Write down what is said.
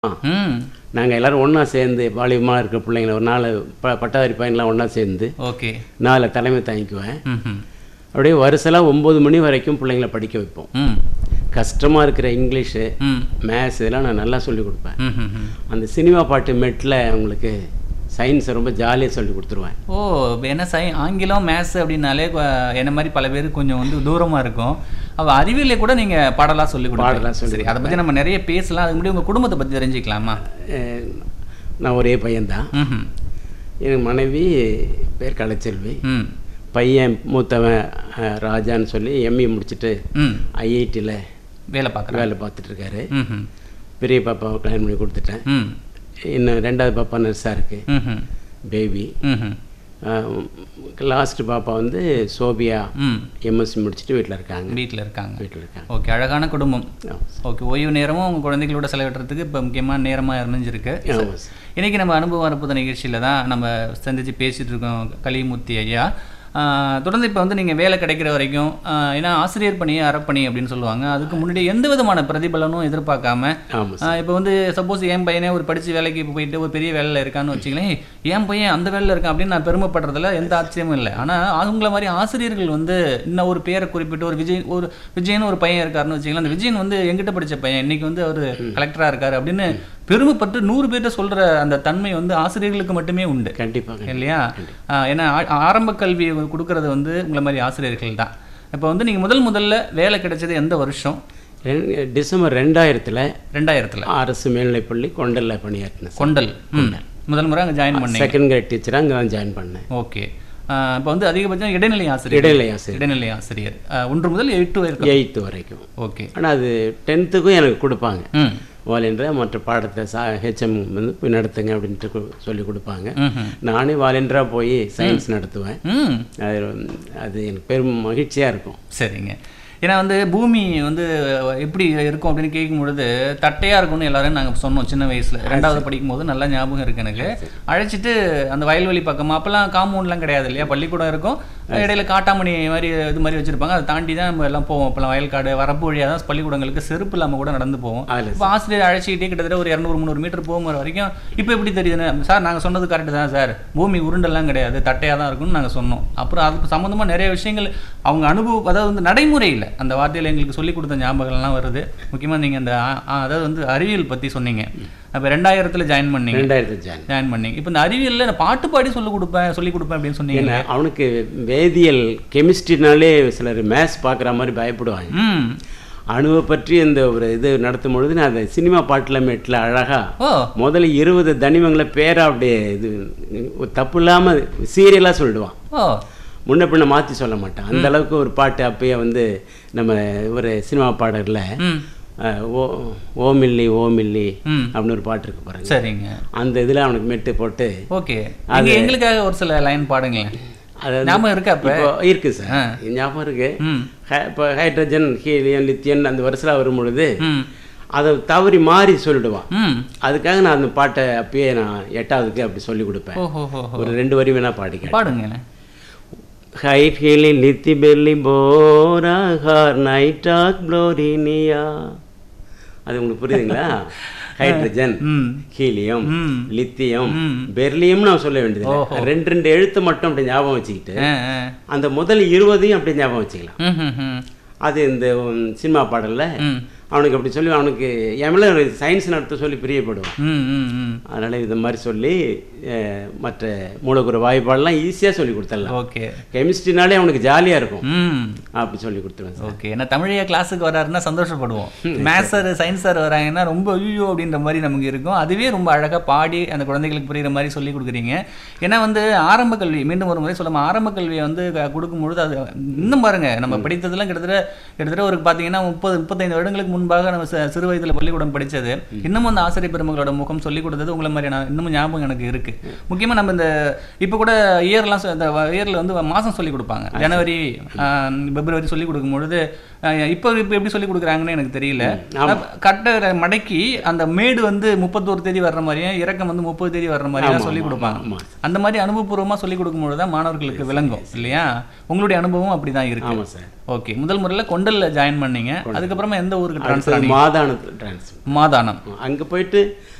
ம் நாங்கள் எல்லாரும் ஒன்றா சேர்ந்து வாலிபமாக இருக்கிற பிள்ளைங்கள ஒரு நாலு ப பட்டாதாரி பையன்லாம் ஒன்றா சேர்ந்து ஓகே நாலு தலைமை தாங்கிக்குவேன் ம் அப்படியே வருஷலாம் ஒம்பது மணி வரைக்கும் பிள்ளைங்கள படிக்க வைப்போம் ம் கஷ்டமாக இருக்கிற இங்கிலீஷு ம் மேத்ஸ் இதெல்லாம் நான் நல்லா சொல்லிக் கொடுப்பேன் ம் ம் ம் அந்த சினிமா பாட்டு மெட்டில் அவங்களுக்கு சயின்ஸை ரொம்ப ஜாலியாக சொல்லி கொடுத்துருவேன் ஓ இப்ப என்ன சை ஆங்கிலம் மேத்ஸ் அப்படின்னாலே கொ- என்ன மாதிரி பல பேருக்கு கொஞ்சம் வந்து தூரமாக இருக்கும் அப்போ அறிவியலை கூட நீங்கள் பாடலாக சொல்லி பாடலா கொடுக்கலாம் சொல்லிக் சரி அதை பற்றி நம்ம நிறைய பேசலாம் அதுக்கு முன்னாடி உங்கள் குடும்பத்தை பற்றி தெரிஞ்சுக்கலாமா அஹ் நான் ஒரே பையன்தான் ம் என் மனைவி பேர் கலைச்செல்வி ம் பையன் மூத்தவன் அஹ், ராஜான்னு சொல்லி எம்இ முடிச்சுட்டு ம் ஐஐடியில் வேலை பார்க்குறேன் வேலை பார்த்துட்டு இருக்காரு ம் ம் பெரிய பாப்பாவை கல்யாணம் பண்ணி கொடுத்துட்டேன் ம் இன்னும் ரெண்டாவது பாப்பா நர்ஸாக இருக்குது ம் ம் பேபி ம் ம் லாஸ்ட் பாப்பா வந்து சோபியா ம் எம்எஸ்சி முடிச்சுட்டு வீட்டில் இருக்காங்க வீட்டில் இருக்காங்க வீட்டில் இருக்காங்க ஓகே அழகான குடும்பம் ஆமா ஓகே ஓய்வு நேரமும் உங்கள் குழந்தைகளோட செலவிடுறதுக்கு இப்போ முக்கியமான நேரமாக அமைஞ்சிருக்கு ஆமாம் சார் இன்றைக்கி நம்ம அனுபவம் அற்புத நிகழ்ச்சியில் தான் நம்ம சந்தித்து பேசிகிட்டு இருக்கோம் கலிமூர்த்தி ஐயா ஆஹ் தொடர்ந்து இப்போ வந்து நீங்கள் வேலை கிடைக்கிற வரைக்கும் ஆஹ் ஏன்னா ஆசிரியர் பணி அறப்பணி அப்படின்னு சொல்லுவாங்க அதுக்கு முன்னாடி எந்த விதமான பிரதிபலனும் எதிர்பார்க்காம ஆமாம் சார் இப்போ வந்து சப்போஸ் என் பையனே ஒரு படித்து வேலைக்கு போயிட்டு ஒரு பெரிய வேலையில் இருக்கான்னு வச்சுங்களேன் என் பையன் அந்த வேலையில் இருக்கான் அப்படின்னு நான் பெருமைப்படுறதுல எந்த ஆச்சரியமும் இல்லை ஆனால் அவங்கள மாதிரி ஆசிரியர்கள் வந்து இன்னும் ஒரு பேரை குறிப்பிட்டு ஒரு விஜய் ஒரு விஜயன் ஒரு பையன் இருக்காருன்னு வச்சுக்கலாம் அந்த விஜயன் வந்து எங்கிட்ட படித்த பையன் இன்னைக்கு வந்து அவர் கலெக்டராக இருக்காரு அப்படின்னு பெருமைப்பட்டு நூறு பேர்ட்ட சொல்கிற அந்த தன்மை வந்து ஆசிரியர்களுக்கு மட்டுமே உண்டு கண்டிப்பாக இல்லையா ஆஹ் ஏன்னா ஆ- ஆரம்ப கல்வி கொடுக்கறது வந்து உங்களை மாதிரி ஆசிரியர்கள் தான் இப்போ வந்து நீங்கள் முதல் முதல்ல வேலை கிடைச்சது எந்த வருஷம் ரெண்டு- டிசம்பர் ரெண்டாயிரத்தில் ரெண்டாயிரத்தில் அரசு மேல்நிலைப்பள்ளி கொண்டல்ல பணியாற்றினேன் சார் கொண்டல் ம். முதல் முறை அங்கே ஜாயின் பண்ணீங்க செகண்ட் கிரேட் டீச்சராக அங்கே தான் ஜாயின் பண்ணேன் ஓகே இப்போ வந்து அதிகபட்சம் இடைநிலை ஆசிரியர் இடைநிலை ஆசிரியர் இடைநிலை ஆசிரியர் ஆஹ் ஒன்று முதல் எட்டு வரைக்கும் எயித்து வரைக்கும் ஓகே ஆனால் அது டென்த்துக்கும் எனக்கு கொடுப்பாங்க ம் வாலண்டியராக மற்ற பாடத்தை சா ஹெச்எம் வந்து போய் நடத்துங்க அப்படின்ட்டு கு- சொல்லி கொடுப்பாங்க ம்ஹும். நானே வாலண்டியராக போய் சயின்ஸ் நடத்துவேன் ம் அது வந்து- அது எனக்கு பெரும் மகிழ்ச்சியாக இருக்கும் சரிங்க ஏன்னா வந்து பூமி வந்து எப்படி இருக்கும் அப்படின்னு கேட்கும் பொழுது தட்டையாக இருக்கும்னு எல்லாரும் நாங்கள் சொன்னோம் சின்ன வயசில் ரெண்டாவது படிக்கும் போது நல்லா ஞாபகம் இருக்கு எனக்கு அழைச்சிட்டு அந்த வயல்வெளி பக்கமாக அப்போல்லாம் காம்பவுண்ட்லாம் கிடையாது இல்லையா பள்ளிக்கூடம் இருக்கும் இடையில காட்டாமணி மாதிரி இது மாதிரி வச்சுருப்பாங்க அதை தாண்டி தான் நம்ம எல்லாம் போவோம் அப்போல்லாம் வயல்காடு வரப்பு வழியாக தான் பள்ளிக்கூடங்களுக்கு செருப்பு இல்லாமல் கூட நடந்து போவோம் அதில் இப்போ ஆசிரியர் அழைச்சிக்கிட்டே கிட்டத்தட்ட ஒரு இரநூறு முந்நூறு மீட்டர் போகிற வரைக்கும் இப்போ எப்படி தெரியுதுன்னு சார் நாங்கள் சொன்னது கரெக்டு தான் சார் பூமி உருண்டெல்லாம் கிடையாது தட்டையாக தான் இருக்கும்னு நாங்கள் சொன்னோம் அப்புறம் அதுக்கு சம்மந்தமாக நிறைய விஷயங்கள் அவங்க அனுபவம் அதாவது வந்து நடைமுறையில் அந்த வார்த்தையில் எங்களுக்கு சொல்லி கொடுத்த ஞாபகங்கள்லாம் வருது முக்கியமாக நீங்கள் அந்த ஆ- ஆ, அதாவது வந்து அறிவியல் பற்றி சொன்னீங்க அப்போ ரெண்டாயிரத்தில் ஜாயின் பண்ணீங்க ரெண்டாயிரத்து ஜாயின் ஜாயின் பண்ணீங்க இப்போ இந்த அறிவியலில் நான் பாட்டு பாடி சொல்லி கொடுப்பேன் சொல்லி கொடுப்பேன் அப்படின்னு சொன்னீங்க ஏன்னா அவனுக்கு வேதியியல் கெமிஸ்ட்ரினாலே சிலர் மேத்ஸ் பார்க்குற மாதிரி பயப்படுவாங்க ம் அணுவை பற்றி இந்த ஒரு இது நடத்தும் பொழுது நான் அந்த சினிமா பாட்டில் மெட்டில் அழகாக ஓ முதல்ல இருபது தனிமங்களை பேரா அப்படியே இது ஒரு தப்பு இல்லாமல் சீரியலாக சொல்லிடுவான் ஓ முன்ன பின்ன மாற்றி சொல்ல மாட்டான் அந்த அளவுக்கு ஒரு பாட்டு அப்பயே வந்து நம்ம ஒரு சினிமா பாடலில் ம் ஓ ஓமில்லி ஓமில்லி ம் அப்படின்னு ஒரு பாட்டு இருக்கு பாருங்க சரிங்க அந்த இதில் அவனுக்கு மெட்டு போட்டு ஓகே நீங்கள் எங்களுக்காக ஒரு சில லைன் பாடுங்களேன் அது வந்து ஞாபகம் இருக்கா அப்போ இப்போ இருக்கு சார் ஞாபகம் இருக்கு ம் ஹை- இப்போ ஹைட்ரஜன் ஹீலியம் லித்தியன் அந்த வருஷம் வரும் பொழுது ம் அதை தவறி மாறி சொல்லிடுவான் ம் அதுக்காக நான் அந்த பாட்டை அப்பயே நான் எட்டாவதுக்கு அப்படி சொல்லி கொடுப்பேன் ஓஹோ ஹோ ஒரு ரெண்டு வரி வேணா பாடிக்க பாடுங்க ஹைட் ஹீலி லித்தி பெல்லி போரா ஹார் நைட்டாக் ப்ளோரினியா அது உங்களுக்கு புரியுதுங்களா ஹைட்ரஜன் ம் ஹீலியம் ம். லித்தியம் ம். பெர்லியம் நான் சொல்ல வேண்டியது ரெண்டு ரெண்டு எழுத்து மட்டும் அப்படி ஞாபகம் வச்சுக்கிட்டு ஆ, ஆ. அந்த முதல் இருபதையும் அப்படி ஞாபகம் வச்சுக்கலாம் ம், ம், ம். அது இந்த உம், சினிமா பாடல்ல ம். அவனுக்கு அப்படி சொல்லி அவனுக்கு என் மேல சயின்ஸ் நடத்த சொல்லி பிரியப்படுவான் ம், ம், ம். அதனால இந்த மாதிரி சொல்லி அஹ், மற்ற மூலக்கூறு வாய்ப்பாடெல்லாம் ஈஸியாக சொல்லி கொடுத்துடலாம் ஓகே கெமிஸ்ட்ரினாலே அவனுக்கு ஜாலியா இருக்கும் ம் அப்படி சொல்லி கொடுத்துருவேன் சார் ஓகே ஏன்னா தமிழையா கிளாஸுக்கு வராருன்னா சந்தோஷப்படுவோம் மேத்ஸ் சார் சயின்ஸ் சார் வராங்கன்னா ரொம்ப ஐயோ அப்படின்ற மாதிரி நமக்கு இருக்கும் அதுவே ரொம்ப அழகாக பாடி அந்த குழந்தைகளுக்கு புரியுற மாதிரி சொல்லி கொடுக்குறீங்க ஏன்னா வந்து ஆரம்ப கல்வி மீண்டும் ஒரு முறை சொல்லாம ஆரம்ப கல்வியை வந்து க- கொடுக்கும்பொழுது அது இன்னும் பாருங்க நம்ம படித்ததெல்லாம் கிட்டத்தட்ட கிட்டத்தட்ட ஒரு பார்த்தீங்கன்னா முப்பது முப்பத்தைந்து வருடங்களுக்கு முன்பாக நம்ம ச- சிறு வயதில் பள்ளிக்கூடம் படிச்சது இன்னமும் அந்த ஆசிரியர் பெருமகளோட முகம் சொல்லி கொடுத்தது உங்களை மாதிரியான இன்னமும் ஞாபகம் எனக்கு இருக்கு முக்கியமா நம்ம இந்த இப்போ கூட இயர்லாம் இந்த இயரில் வந்து மாதம் சொல்லி கொடுப்பாங்க ஜனவரி ஆஹ், பிப்ரவரி சொல்லி கொடுக்கும் பொழுது அஹ் இப்போ இப்போ எப்படி சொல்லி கொடுக்குறாங்கன்னு எனக்கு தெரியல கட்டை மடக்கி அந்த மேடு வந்து முப்பத்தோரு தேதி வர்ற மாதிரியும் இறக்கம் வந்து முப்பது தேதி வர்ற மாதிரியும் சொல்லி கொடுப்பாங்க ஆமா அந்த மாதிரி அனுபவபூர்வமா சொல்லி கொடுக்கும்போது தான் மாணவர்களுக்கு விளங்கும் இல்லையா உங்களுடைய அனுபவம் அப்படிதான் இருக்கு ஆமா சார் ஓகே முதல் முறையில் கொண்டல்ல ஜாயின் பண்ணீங்க அதுக்கப்புறமா எந்த ஊருக்கு ட்ரான்ஸ்ஃபர் அடுத்தது மாதானத்தில் டிரான்ஸ்ஃபர் மாதானம் அங்கே போயிட்டு